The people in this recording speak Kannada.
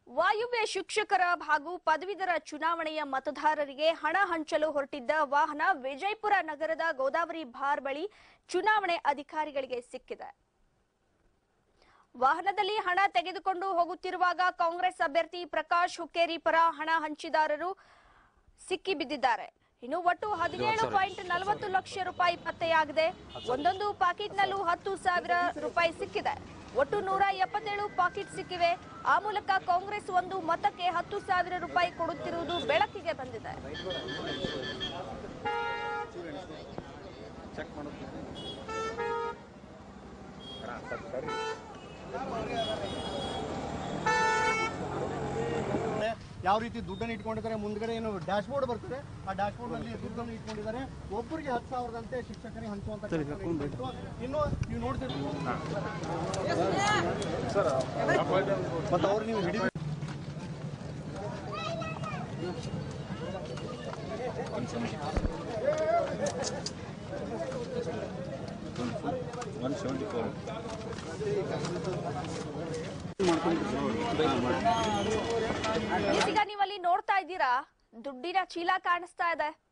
ವಾಯುವ್ಯ ಶಿಕ್ಷಕರ ಹಾಗೂ ಪದವೀಧರ ಚುನಾವಣೆಯ ಮತದಾರರಿಗೆ ಹಣ ಹಂಚಲು ಹೊರಟಿದ್ದ ವಾಹನ ವಿಜಯಪುರ ನಗರದ ಗೋದಾವರಿ ಬಾರ್ ಬಳಿ ಚುನಾವಣೆ ಅಧಿಕಾರಿಗಳಿಗೆ ಸಿಕ್ಕಿದೆ ವಾಹನದಲ್ಲಿ ಹಣ ತೆಗೆದುಕೊಂಡು ಹೋಗುತ್ತಿರುವಾಗ ಕಾಂಗ್ರೆಸ್ ಅಭ್ಯರ್ಥಿ ಪ್ರಕಾಶ್ ಹುಕ್ಕೇರಿ ಪರ ಹಣ ಹಂಚಿದಾರರು ಸಿಕ್ಕಿ ಬಿದ್ದಿದ್ದಾರೆ ಇನ್ನು ಒಟ್ಟು ಹದಿನೇಳು ಪಾಯಿಂಟ್ ನಲವತ್ತು ಲಕ್ಷ ರೂಪಾಯಿ ಪತ್ತೆಯಾಗಿದೆ ಒಂದೊಂದು ಪಾಕೆಟ್ನಲ್ಲೂ ಹತ್ತು ಸಾವಿರ ರೂಪಾಯಿ ಸಿಕ್ಕಿದೆ ಒಟ್ಟು ನೂರ ಎಪ್ಪತ್ತೇಳು ಪಾಕೆಟ್ ಸಿಕ್ಕಿವೆ ಆ ಮೂಲಕ ಕಾಂಗ್ರೆಸ್ ಒಂದು ಮತಕ್ಕೆ ಹತ್ತು ಸಾವಿರ ರೂಪಾಯಿ ಕೊಡುತ್ತಿರುವುದು ಬೆಳಕಿಗೆ ಬಂದಿದೆ ಯಾವ ರೀತಿ ದುಡ್ಡನ್ನು ಇಟ್ಕೊಂಡಿದ್ದಾರೆ ಮುಂದ್ಗಡೆ ಏನು ಡ್ಯಾಶ್ ಬೋರ್ಡ್ ಬರ್ತದೆ ಆ ಡ್ಯಾಶ್ ಬೋರ್ಡ್ ನಲ್ಲಿ ದುಡ್ಡನ್ನು ಇಟ್ಕೊಂಡಿದ್ದಾರೆ ಒಬ್ಬರಿಗೆ ಹತ್ತು ಸಾವಿರದಂತೆ ಶಿಕ್ಷಕರಿಗೆ ಹಂಚುವಂತ ಕೆಲಸ ಇತ್ತು. ಇನ್ನು ನೀವು ನೋಡ್ತಿರ್ತೀವಿ ಮತ್ತೆ ಅವ್ರು ನೀವು ಹಿಡಿ ಈಗ ನೀವಲ್ಲಿ ನೋಡ್ತಾ ಇದ್ದೀರಾ ದುಡ್ಡಿನ ಚೀಲ ಕಾಣಿಸ್ತಾ ಇದೆ